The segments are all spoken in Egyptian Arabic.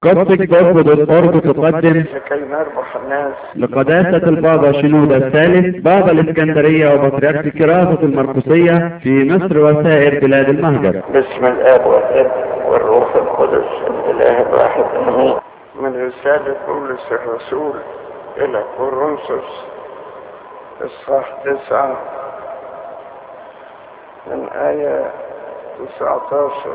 قصة جوب دوت أورج تقدم لكي نربح الناس لقداسة البابا شنودة الثالث بابا الإسكندرية وبطريرك كراسة المرقسية في مصر وسائر بلاد المهجر باسم الاب والابن والروح القدس الاله الواحد امين من رسالة بولس الرسول الى كورنثوس اصحاح تسعة من آية تسعة عشر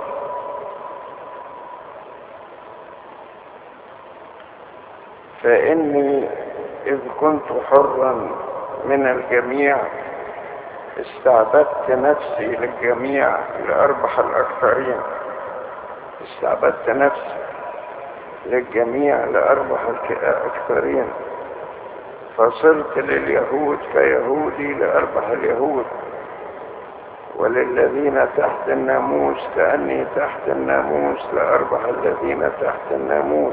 فإني إذ كنت حرا من الجميع استعبدت نفسي للجميع لأربح الأكثرين استعبدت نفسي للجميع لأربح الأكثرين فصرت لليهود كيهودي لأربح اليهود وللذين تحت الناموس كأني تحت الناموس لأربح الذين تحت الناموس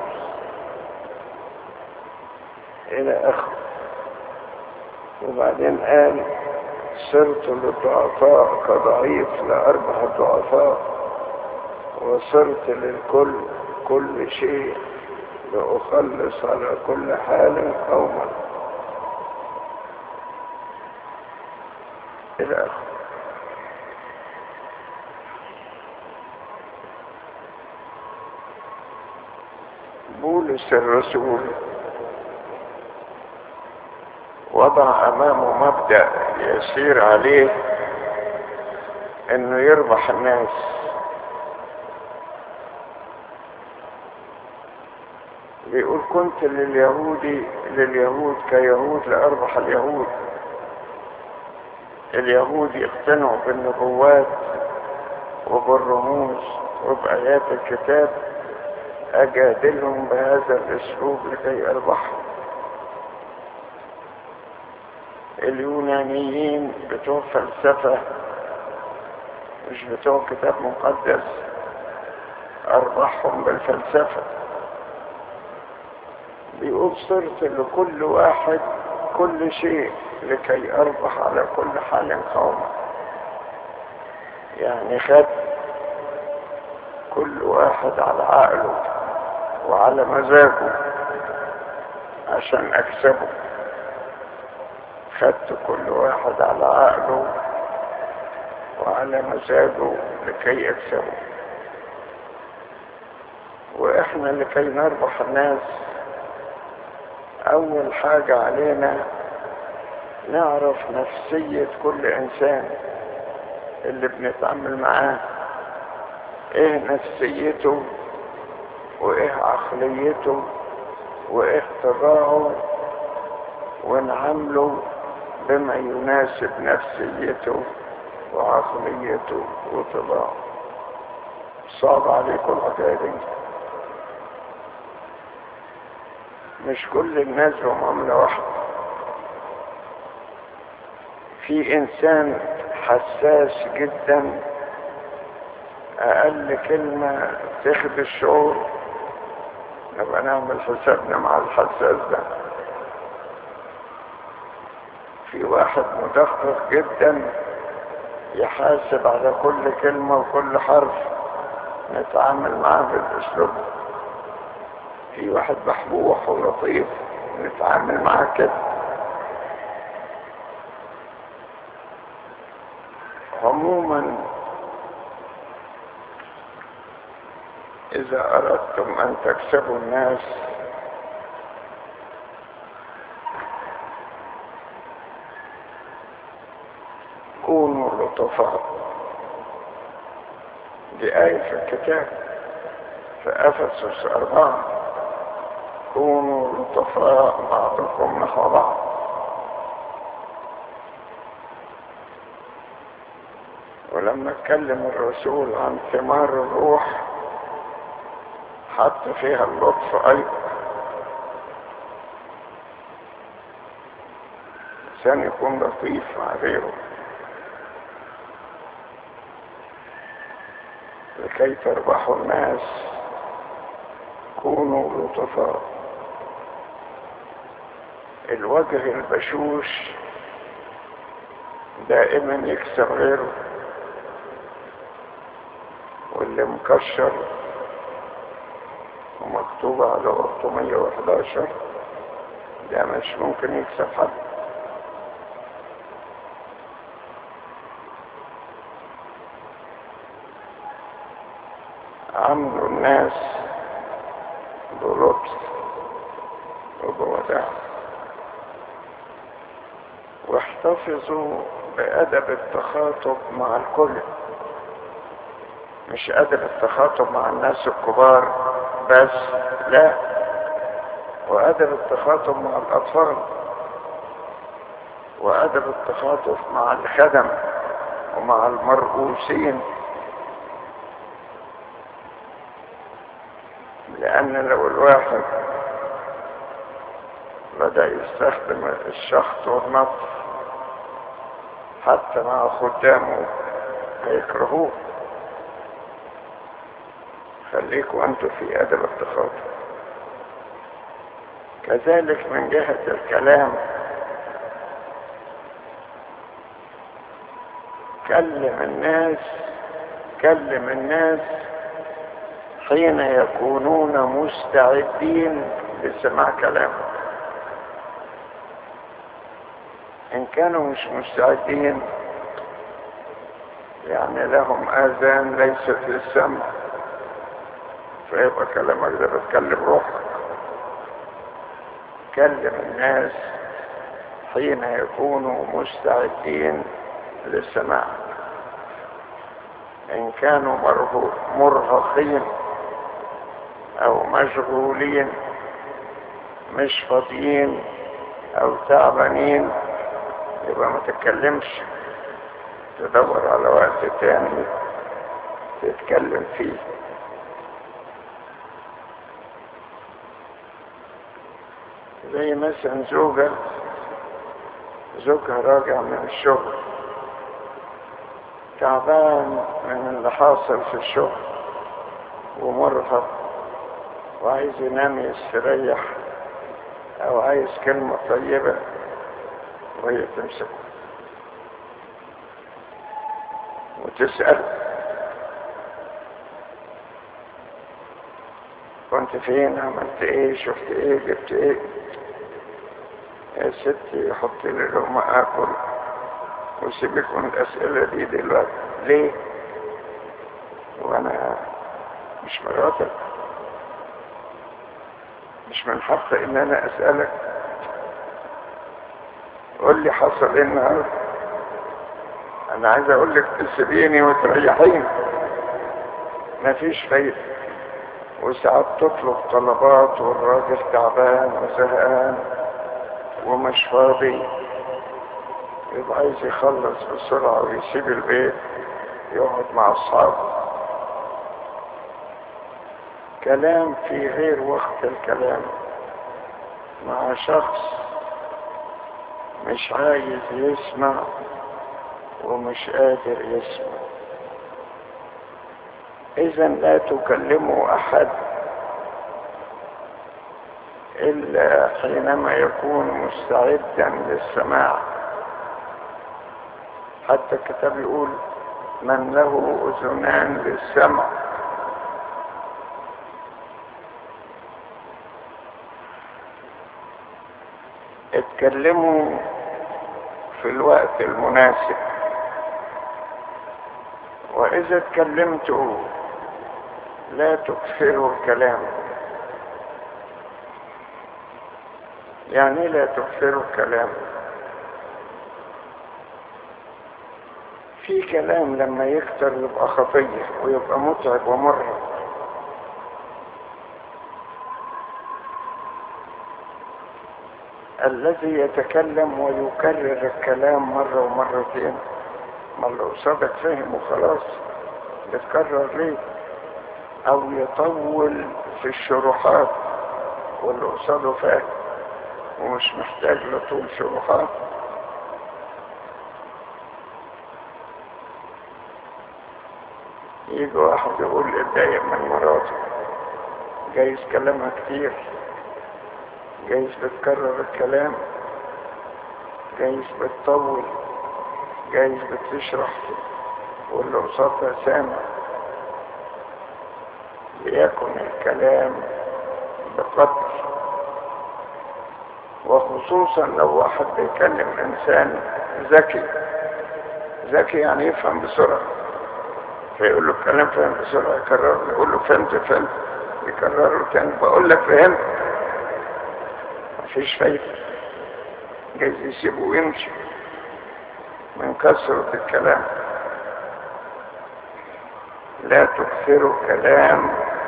إلى آخره وبعدين قال صرت للضعفاء كضعيف لأربح الضعفاء وصرت للكل كل شيء لأخلص على كل حال قوما إلى آخره بولس الرسول وضع امامه مبدأ يسير عليه انه يربح الناس بيقول كنت لليهودي لليهود كيهود لاربح اليهود اليهود يقتنعوا بالنبوات وبالرموز وبآيات الكتاب أجادلهم بهذا الأسلوب لكي أربحهم اليونانيين بتوع فلسفة مش بتوع كتاب مقدس أربحهم بالفلسفة بيقول صرت لكل واحد كل شيء لكي أربح على كل حال قوما يعني خد كل واحد على عقله وعلى مزاجه عشان أكسبه خدت كل واحد على عقله وعلى مزاجه لكي أكسبه وإحنا لكي نربح الناس أول حاجة علينا نعرف نفسية كل إنسان اللي بنتعامل معاه إيه نفسيته وإيه عقليته وإيه طباعه ونعامله بما يناسب نفسيته وعقليته وطباعه صعب عليكم الحكاية دي مش كل الناس بمعاملة واحدة في انسان حساس جدا اقل كلمة تاخد الشعور نبقى نعمل حسابنا مع الحساس ده في واحد مدقق جدا يحاسب على كل كلمة وكل حرف نتعامل معاه بالاسلوب في واحد محبوح ولطيف نتعامل معاه كده عموما اذا اردتم ان تكسبوا الناس كونوا لطفاء دي آية في الكتاب في أفسس أربعة كونوا لطفاء بعضكم نحو بعض ولما اتكلم الرسول عن ثمار الروح حط فيها اللطف أيضا الإنسان يكون لطيف مع غيره لكي تربحوا الناس كونوا لطفاء الوجه البشوش دائما يكسب غيره واللي مكشر ومكتوبة على أوضته 111 ده مش ممكن يكسب حد عملوا الناس بلطف وبوداع واحتفظوا بأدب التخاطب مع الكل مش أدب التخاطب مع الناس الكبار بس لا وأدب التخاطب مع الأطفال وأدب التخاطب مع الخدم ومع المرؤوسين لأن لو الواحد بدأ يستخدم الشخط والنطف حتى مع خدامه هيكرهوه خليكوا أنتوا في أدب التخاطب كذلك من جهة الكلام كلم الناس كلم الناس حين يكونون مستعدين لسماع كلامك ان كانوا مش مستعدين يعني لهم اذان ليست للسمع فيبقى كلامك ده بتكلم روحك كلم الناس حين يكونوا مستعدين للسماع ان كانوا مرهقين او مشغولين مش فاضيين او تعبانين يبقى ما تتكلمش تدور على وقت تاني تتكلم فيه زي مثلا زوجة زوجها راجع من الشغل تعبان من اللي حاصل في الشغل ومرهق وعايز ينام يستريح او عايز كلمة طيبة وهي تمسكه وتسأل كنت فين عملت ايه شفت ايه جبت ايه يا ستي حطي لي لقمة اكل وسيبك من الاسئلة دي دلوقتي ليه وانا مش مراتك مش من حقي ان انا اسألك قول لي حصل ايه النهارده انا عايز اقول لك تسيبيني وتريحيني مفيش فايدة وساعات تطلب طلبات والراجل تعبان وزهقان ومش فاضي يبقى عايز يخلص بسرعة ويسيب البيت يقعد مع أصحابه كلام في غير وقت الكلام مع شخص مش عايز يسمع ومش قادر يسمع اذا لا تكلموا احد الا حينما يكون مستعدا للسماع حتى الكتاب يقول من له اذنان للسمع اتكلموا في الوقت المناسب واذا اتكلمتوا لا تكثروا الكلام يعني لا تكثروا الكلام في كلام لما يكتر يبقى خطية ويبقى متعب ومرهق الذي يتكلم ويكرر الكلام مرة ومرتين ما اللي قصادك فهم وخلاص يتكرر ليه او يطول في الشروحات واللي قصاده فاهم ومش محتاج لطول شروحات يجي واحد يقول اتضايق من مراته جايز كلامها كتير جايز بتكرر الكلام جايز بتطول جايز بتشرح واللي قصادها سامع ليكن الكلام بقدر وخصوصا لو واحد بيكلم انسان ذكي ذكي يعني يفهم بسرعة فيقول له الكلام فهم بسرعة يكرر له يقول له فهمت فهمت يكرر له تاني بقول لك فهمت مفيش فايدة جايز يسيبه ويمشي من كثرة الكلام لا تكثروا كلام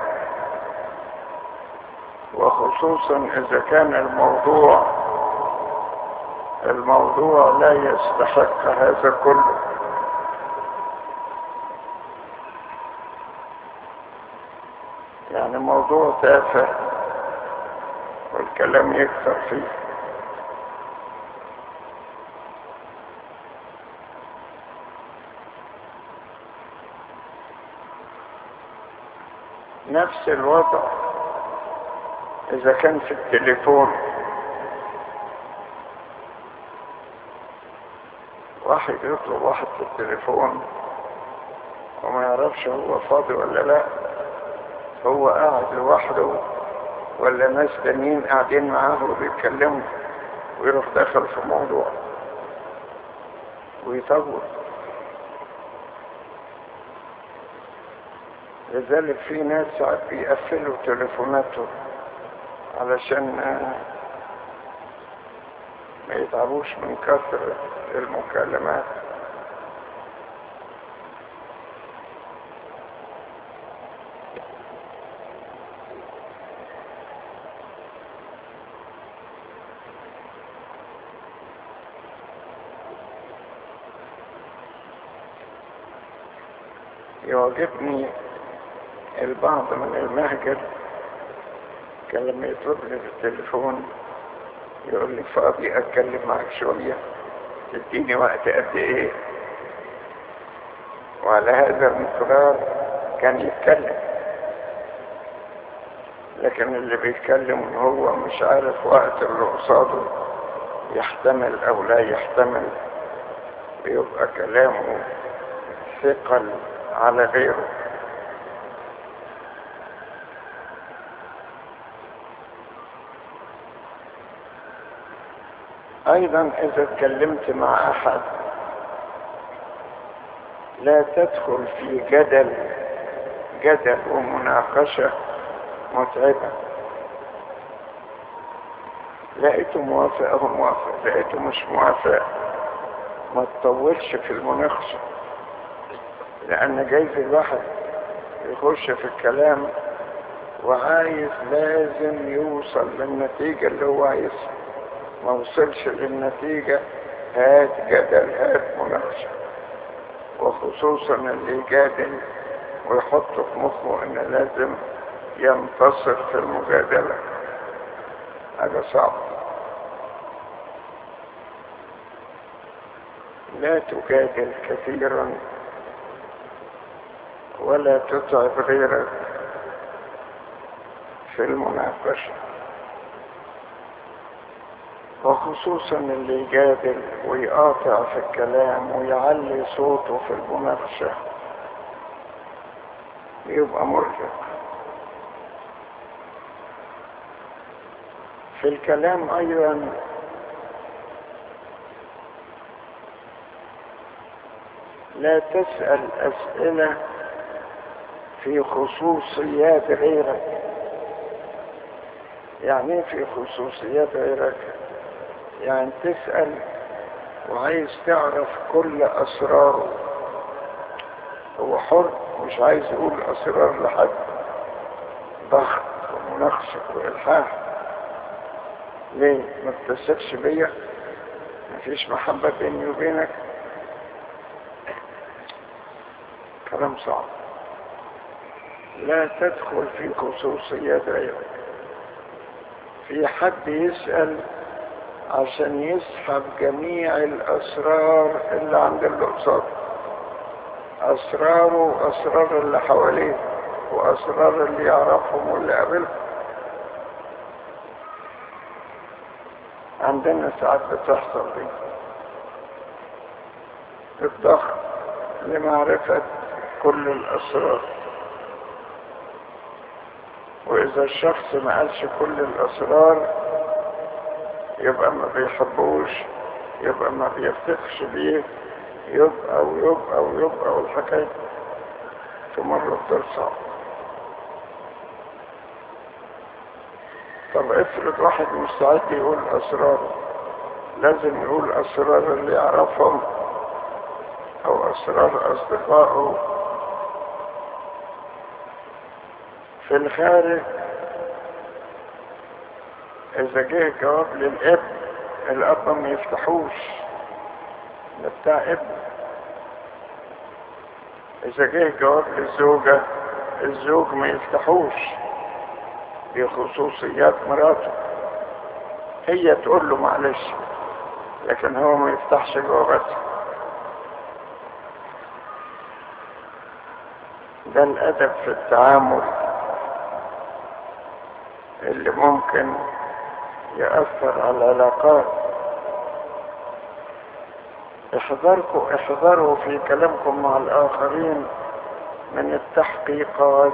وخصوصا اذا كان الموضوع الموضوع لا يستحق هذا كله يعني موضوع تافه والكلام يكثر فيه نفس الوضع اذا كان في التليفون واحد يطلب واحد في التليفون وما يعرفش هو فاضي ولا لا هو قاعد لوحده ولا ناس تانيين قاعدين معاه وبيتكلموا ويروح داخل في موضوع ويطول لذلك في ناس ساعات بيقفلوا تليفوناتهم علشان ما يتعبوش من كثرة المكالمات يعجبني البعض من المهجر كان لما يطلبني في التليفون يقول لي فاضي اتكلم معك شوية تديني وقت قد ايه وعلى هذا المقدار كان يتكلم لكن اللي بيتكلم هو مش عارف وقت اللي قصاده يحتمل او لا يحتمل بيبقى كلامه ثقل على غيره ايضا اذا اتكلمت مع احد لا تدخل في جدل جدل ومناقشة متعبة لقيته موافق او موافق لقيته مش موافق ما تطولش في المناقشة لان جايز الواحد يخش في الكلام وعايز لازم يوصل للنتيجة اللي هو عايزها ما وصلش للنتيجة هات جدل هات مناقشة وخصوصا اللي يجادل ويحط في مخه ان لازم ينتصر في المجادلة هذا صعب لا تجادل كثيرا ولا تتعب غيرك في المناقشه وخصوصا اللي يجادل ويقاطع في الكلام ويعلي صوته في المناقشة يبقى مرهق في الكلام ايضا لا تسأل اسئلة في خصوصيات غيرك يعني في خصوصيات غيرك يعني تسأل وعايز تعرف كل أسراره هو حر مش عايز يقول أسرار لحد ضغط ومناقشة وإلحاح ليه ما بتثقش بيا مفيش محبة بيني وبينك كلام صعب لا تدخل في خصوصيات غيرك في حد يسأل عشان يسحب جميع الأسرار اللي عند اللي قصاده أسراره وأسرار اللي حواليه وأسرار اللي يعرفهم واللي قابلهم عندنا ساعات بتحصل دي الضغط لمعرفة كل الأسرار وإذا إذا الشخص ما قالش كل الأسرار يبقى ما بيحبوش يبقى ما بيفتخش بيه يبقى ويبقى ويبقى والحكاية تمر بدور صعب طب افرض واحد مستعد يقول أسراره لازم يقول أسرار اللي يعرفهم أو أسرار أصدقائه في الخارج إذا جه جواب للابن الأب ما يفتحوش ده بتاع ابن إذا جه جواب للزوجة الزوج ما يفتحوش دي خصوصيات مراته هي تقول له معلش لكن هو ما يفتحش جواباتها ده الأدب في التعامل اللي ممكن يأثر على العلاقات احذركم احذروا في كلامكم مع الآخرين من التحقيقات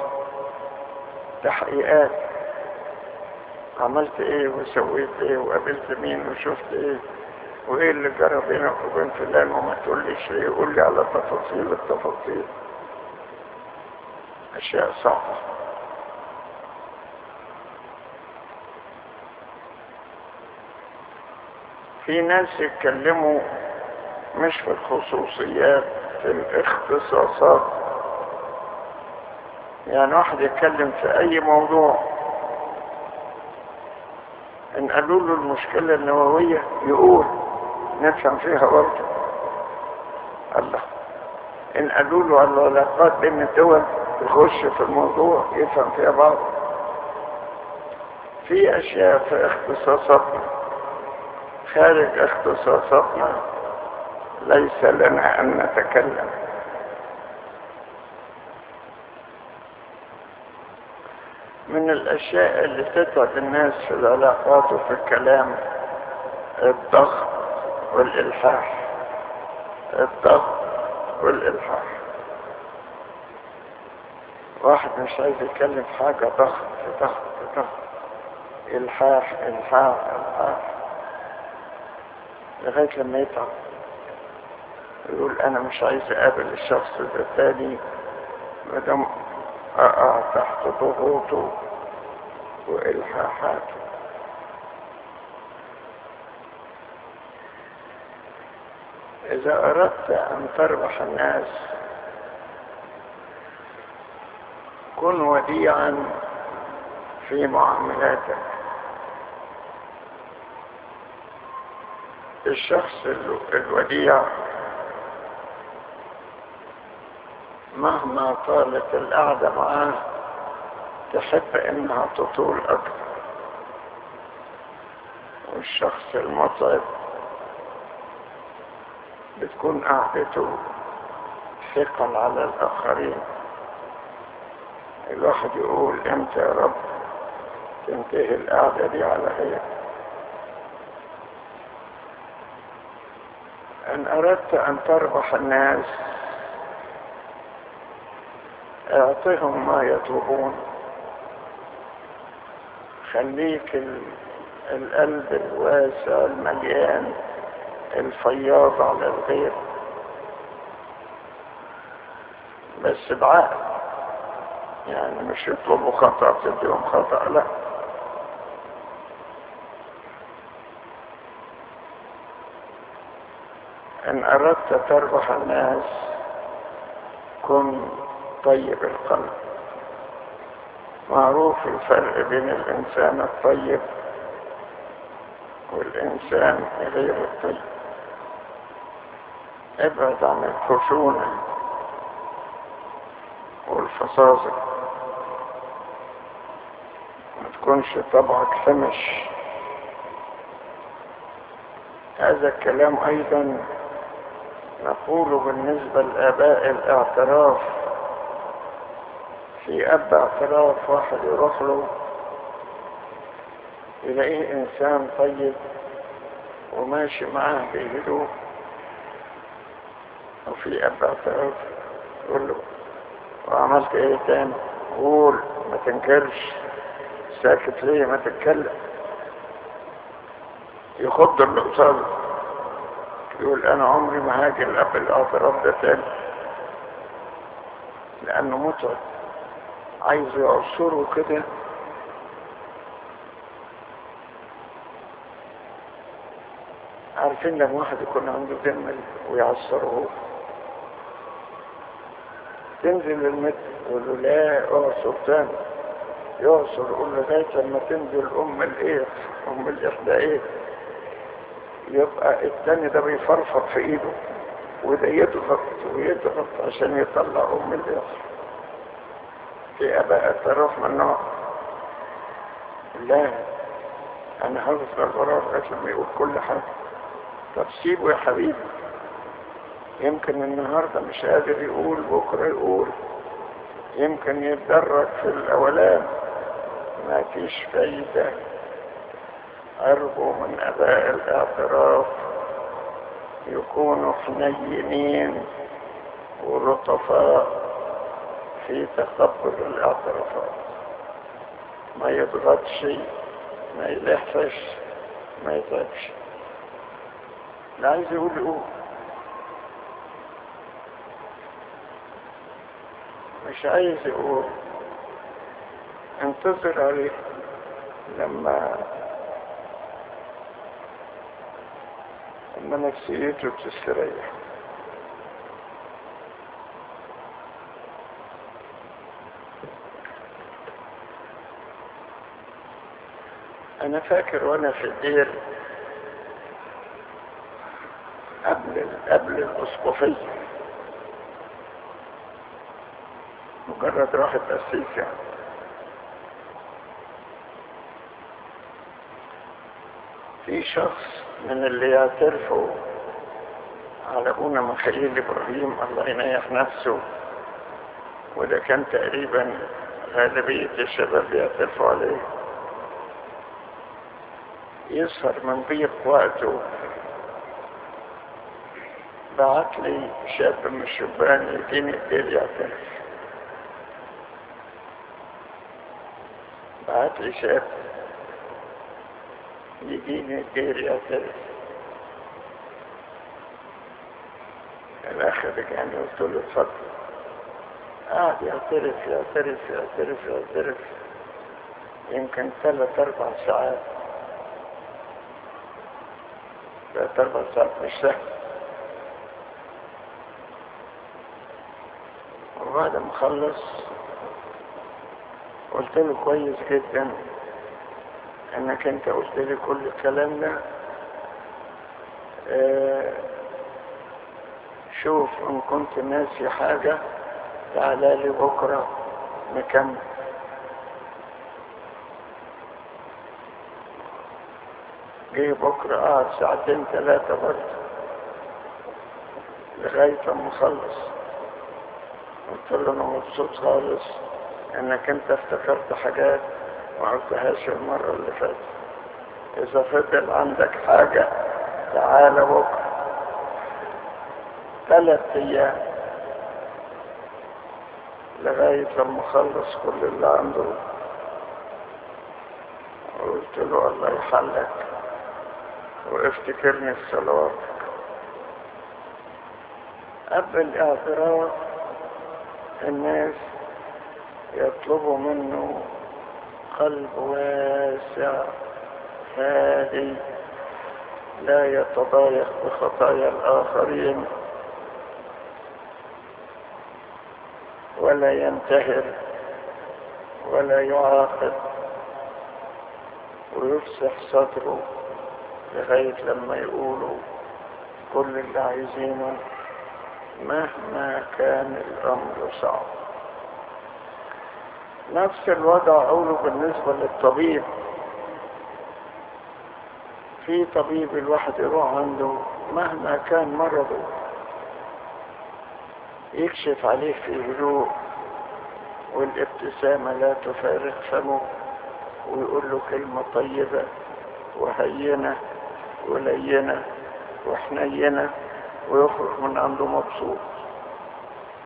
تحقيقات عملت ايه وسويت ايه وقابلت مين وشفت ايه وايه اللي جرى بينك وبين فلان وما تقوليش ايه قول لي على تفاصيل التفاصيل اشياء صعبه في ناس يتكلموا مش في الخصوصيات في الاختصاصات يعني واحد يتكلم في اي موضوع ان قالوا له المشكلة النووية يقول نفهم فيها برضه الله ان قالوا له على العلاقات بين الدول يخش في الموضوع يفهم فيها بعض في اشياء في اختصاصاتنا خارج اختصاصاتنا ليس لنا ان نتكلم من الاشياء اللي تتعب الناس في العلاقات وفي الكلام الضغط والالحاح الضغط والالحاح واحد مش عايز يتكلم في حاجة ضغط ضغط ضغط الحاح الحاح الحاح لغاية لما يتعب يقول انا مش عايز اقابل الشخص ده تاني مادام اقع تحت ضغوطه والحاحاته اذا اردت ان تربح الناس كن وديعا في معاملاتك الشخص الوديع مهما طالت القعدة معاه تحب انها تطول اكثر والشخص المتعب بتكون قعدته ثقل على الاخرين الواحد يقول امتى يا رب تنتهي القعدة دي على خير ان اردت ان تربح الناس اعطهم ما يطلبون خليك القلب الواسع المليان الفياض على الغير بس بعقل يعني مش يطلبوا خطأ تديهم خطأ لا ان اردت تربح الناس كن طيب القلب معروف الفرق بين الانسان الطيب والانسان غير الطيب ابعد عن الخشونة والفصاصة ما تكونش طبعك حمش هذا الكلام ايضا نقوله بالنسبة لآباء الاعتراف في أب اعتراف واحد يروح له يلاقيه إنسان طيب وماشي معاه بهدوء وفي أب اعتراف يقول له وعملت إيه تاني قول ما تنكرش ساكت ليه ما تتكلم يخض اللي قصاده يقول انا عمري ما هاجي الاب الاعتراف ده تاني لانه متعب عايز يعصره كده عارفين لما واحد يكون عنده دم ويعصره تنزل المتر يقول له لا اعصر تاني يعصر يقول له لغايه لما تنزل ام الايه ام الاحدى ايه يبقى التاني ده بيفرفر في ايده وده يضغط ويضغط عشان يطلع ام الاخر في اباء اعتراف من نوع لا انا هفضل وراه لغايه لما يقول كل حاجه طب سيبه يا حبيبي يمكن النهارده مش قادر يقول بكره يقول يمكن يتدرج في الاولان ما فيش فايده أرجو من أباء الاعتراف يكونوا حنينين ولطفاء في تقبل الاعترافات ما يضغطش ما يلحفش ما يتعبش لا عايز يقول يقول مش عايز يقول انتظر عليه لما لما نفسيته تستريح انا فاكر وانا في الدير قبل قبل الاسقفيه مجرد راحة تأسيس يعني في شخص من اللي يعترفوا على ابونا مخيل ابراهيم الله ينيح نفسه وده كان تقريبا غالبية الشباب يعترفوا عليه يسهر من ضيق وقته بعت لي شاب من الشبان يديني الدير يعترف بعت لي شاب يديني الدير يعترف الاخ رجعني قلت له اتفضل قعد يعترف يعترف يعترف يعترف يمكن ثلاث اربع ساعات ثلاث اربع ساعات مش سهل وبعد ما خلص قلت له كويس جدا انك انت قلت لي كل الكلام ده اه شوف ان كنت ناسي حاجة تعالى لي بكرة نكمل جه بكرة قعد ساعتين ثلاثة برضه لغاية ما خلص قلت له انا مبسوط خالص انك انت افتكرت حاجات ما قلتهاش المرة اللي فاتت اذا فضل عندك حاجة تعالى بكرة ثلاث ايام لغاية لما خلص كل اللي عنده قلت له الله يحلك وافتكرني في صلواتك قبل الاعتراف الناس يطلبوا منه قلب واسع هادي لا يتضايق بخطايا الآخرين ولا ينتهر ولا يعاقب ويفسح صدره لغاية لما يقولوا كل اللي عايزينه مهما كان الأمر صعب نفس الوضع أقوله بالنسبة للطبيب في طبيب الواحد يروح عنده مهما كان مرضه يكشف عليه في هدوء والابتسامة لا تفارق فمه ويقول له كلمة طيبة وهينة ولينة وحنينة ويخرج من عنده مبسوط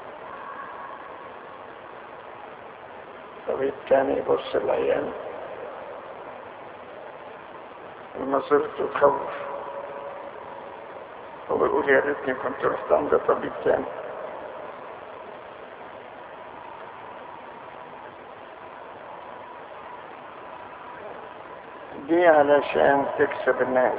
طبيب تاني يبص العيان نظرته تخوف هو يقول يا ريتني كنت رحت عند طبيب تاني دي علشان تكسب الناس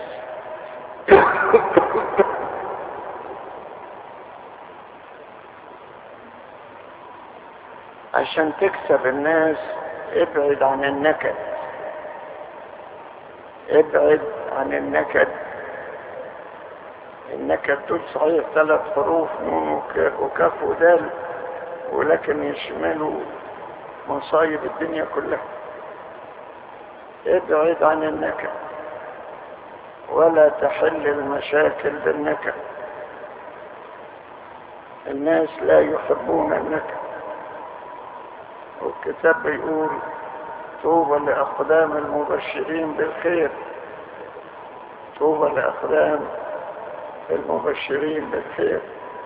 عشان تكسب الناس ابعد عن النكد ابعد عن النكد النكد دول صحيح ثلاث حروف نون وكاف ودال ولكن يشملوا مصايب الدنيا كلها ابعد عن النكد ولا تحل المشاكل بالنكد الناس لا يحبون النكد والكتاب بيقول طوبى لأقدام المبشرين بالخير طوبى لأقدام المبشرين بالخير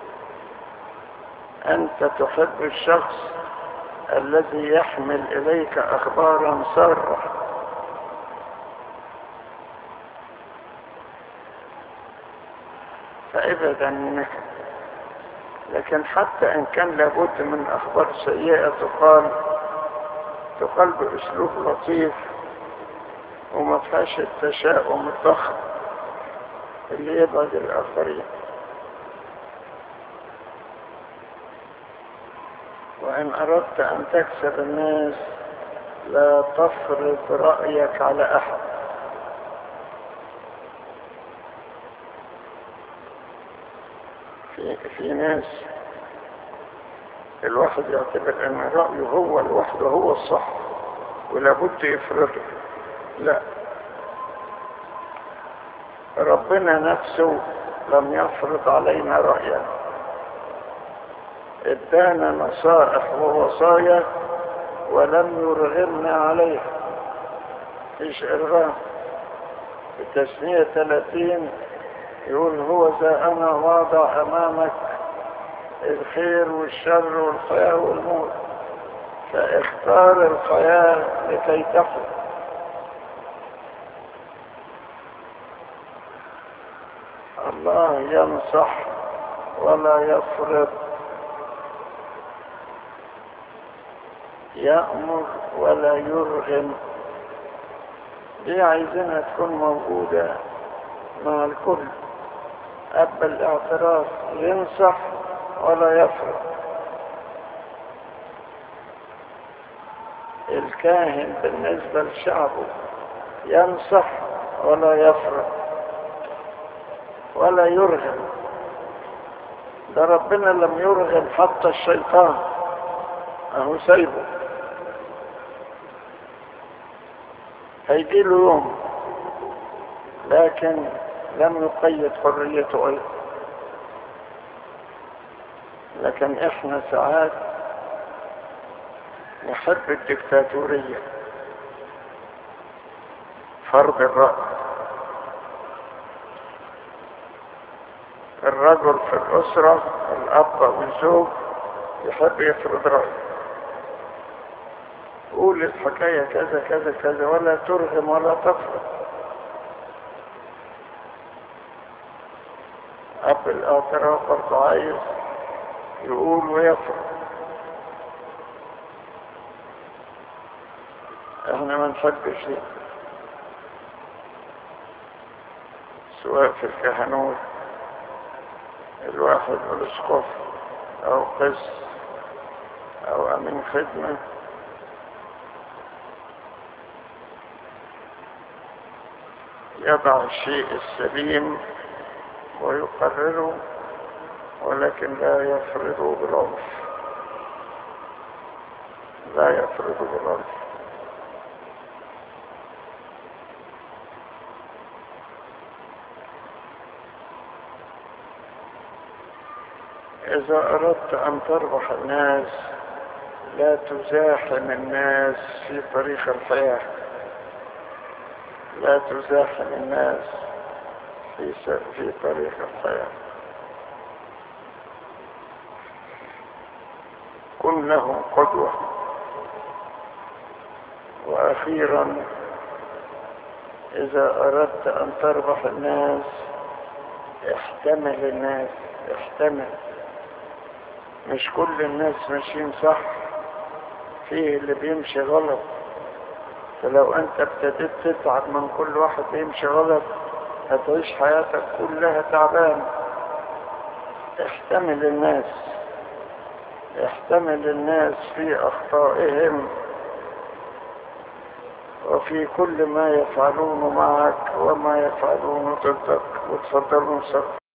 أنت تحب الشخص الذي يحمل إليك أخبارا سارة فابعد عن النكد لكن حتى ان كان لابد من اخبار سيئة تقال تقال باسلوب لطيف وما فيهاش التشاؤم الضخم اللي يبعد الاخرين وان اردت ان تكسب الناس لا تفرض رأيك على احد في, في ناس الواحد يعتبر ان رأيه هو لوحده هو الصح ولابد يفرضه لا ربنا نفسه لم يفرض علينا رأيا ادانا نصائح ووصايا ولم يرغمنا عليها فيش ارغام في تسمية 30 يقول هو ذا انا واضع امامك الخير والشر والحياة والموت فاختار الحياة لكي تحيا الله ينصح ولا يفرض يأمر ولا يرغم دي عايزينها تكون موجودة مع الكل أب الاعتراف ينصح ولا يفرض الكاهن بالنسبة لشعبه ينصح ولا يفرض ولا يرغم ده ربنا لم يرغم حتى الشيطان اهو سايبه هيجي له يوم لكن لم يقيد حريته ايضا لكن احنا ساعات نحب الدكتاتورية فرض الرأي الرجل في الأسرة الأب أو الزوج يحب يفرض رأيه قول الحكاية كذا كذا كذا ولا ترغم ولا تفرض أب الاعتراف برضه عايز يقول ويفرض احنا ما نحبش دي سواء في الكهنوت الواحد والاسقف او قس او امين خدمة يضع الشيء السليم ويقرره ولكن لا يفرضه بالعنف لا يفرضه بالعنف إذا أردت أن تربح الناس لا تزاحم الناس في طريق الحياة لا تزاحم الناس في في طريق الحياة كن لهم قدوة وأخيرا إذا أردت أن تربح الناس احتمل الناس احتمل مش كل الناس ماشيين صح فيه اللي بيمشي غلط فلو انت ابتديت تتعب من كل واحد بيمشي غلط هتعيش حياتك كلها تعبان احتمل الناس احتمل الناس في اخطائهم وفي كل ما يفعلونه معك وما يفعلونه ضدك وتفضلوا نصر